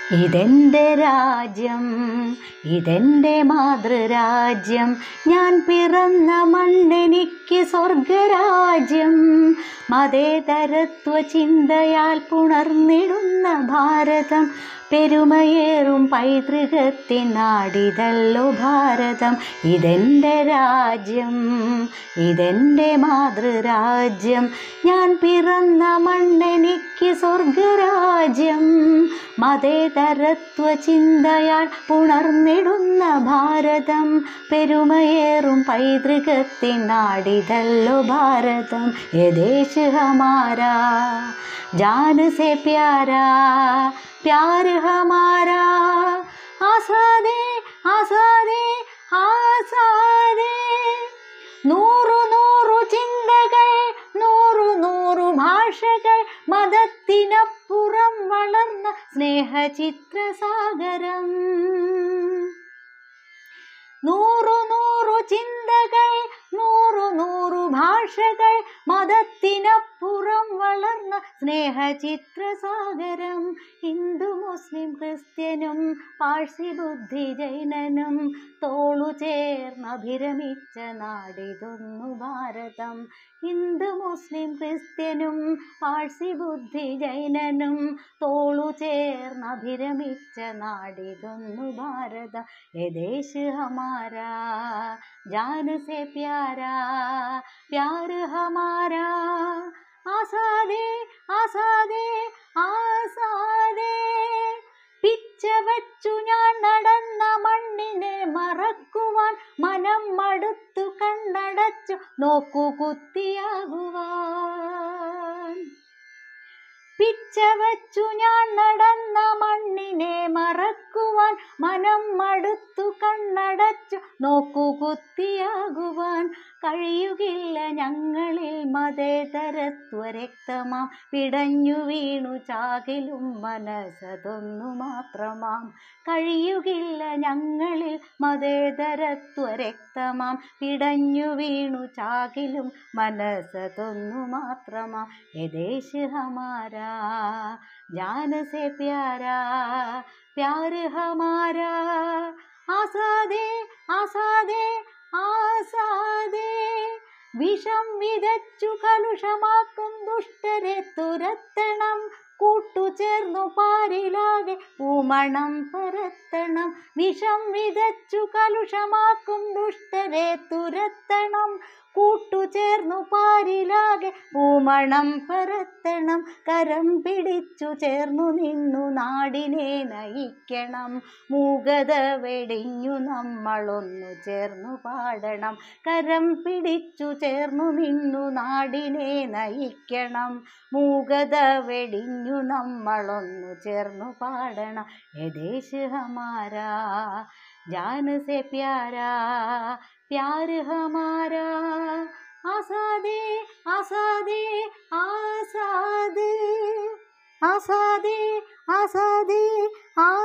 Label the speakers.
Speaker 1: ഇതെൻ്റെ രാജ്യം ഇതെൻ്റെ മാതൃരാജ്യം ഞാൻ പിറന്ന മണ്ണെനിക്ക് സ്വർഗരാജ്യം മതേതരത്വ ചിന്തയാൽ പുണർന്നിടുന്ന ഭാരതം പെരുമയേറും പൈതൃകത്തിൻ നാടിതല്ലോ ഭാരതം ഇതെൻ്റെ രാജ്യം ഇതെൻ്റെ മാതൃരാജ്യം ഞാൻ പിറന്ന മണ്ണെനിക്ക് സ്വർഗരാജ്യം മതേതരത്വ ചിന്തയാൽ പുണർന്നിടുന്ന ഭാരതം പെരുമയേറും പൈതൃകത്തിൻ നാടിതല്ലോ ഭാരതം യദേശ് ഹമാരാ जान से प्यारा प्यार हमारा ആസാദേ ആസാദേ ആസാദേ നൂറു നൂറു ചിന്തകൾ നൂറു നൂറു ഭാഷകൾ മതത്തിനപ്പുറം വളർന്ന സ്നേഹചിത്രസാഗരം നൂറു നൂറു ചിന്തകൾ നൂറു നൂറു ഭാഷകൾ മതത്തിനപ്പുറം വളർന്ന സ്നേഹചിത്രസാഗരം ഹിന്ദു മുസ്ലിം ക്രിസ്ത്യനും പാഴ്സി ബുദ്ധി ജൈനനും തോളു ചേർന്നഭിരമിച്ച നാടിതൊന്നു ഭാരതം ഹിന്ദു മുസ്ലിം ക്രിസ്ത്യനും പാഴ്സി ബുദ്ധി ജൈനനും തോളു ചേർന്നഭിരമിച്ച നാടിതൊന്നു ഭാരതം യദേശ് ഹമാരാ जान से प्यारा प्यार हमारा ആസാദേ ആസാദേ ആസാദേ പിച്ച വച്ചു ഞാൻ നടന്ന മണ്ണിനെ മറക്കുവാൻ മനം മടുത്തു കണ്ണടച്ചു നോക്കു കുത്തിയാകുവാൻ പിച്ച വച്ചു ഞാൻ നടന്ന മണ്ണിനെ മറക്കുവാൻ മനം മടുത്തു കണ്ണടച്ചു നോക്കു കുത്തിയാകുവാൻ കഴിയുകില്ല ഞങ്ങളിൽ മതേതരത്വ രക്തമാം പിടഞ്ഞു വീണു ചാകിലും മനസ്സതൊന്നു മാത്രമാം കഴിയുകില്ല ഞങ്ങളിൽ മതേതരത്വ രക്തമാം പിടഞ്ഞു വീണു ചാകിലും മനസ്സതൊന്നു മാത്രമാം യദേശ് ഹമാരാ जान से प्यारा प्यार हमारा ആസാദേ ആസാദേ ആസാദേ വിഷം വിതച്ചു കലുഷമാക്കും ദുഷ്ടരെ തുരത്തണം കൂട്ടുചേർന്നു പാരിലാകെ പൂമണം പരത്തണം വിഷം വിതച്ചു കലുഷമാക്കും ദുഷ്ടരെ തുരത്തണം കൂട്ടുചേർന്നു പാരിലാകെ പൂമണം പരത്തണം കരം പിടിച്ചു ചേർന്നു നിന്നു നാടിനെ നയിക്കണം മൂകത വെടിഞ്ഞു നമ്മളൊന്നു ചേർന്നു പാടണം കരം പിടിച്ചു ചേർന്നു നിന്നു നാടിനെ നയിക്കണം മൂകത വെടിഞ്ഞു നമ്മളൊന്നു ചേർന്നു പാടണം യദേശ് ഹമാരാ जान से प्यारा प्यार हमारा ആസാദേ ആസാദേ ആസാദേ ആസാദേ ആസാദേ ആ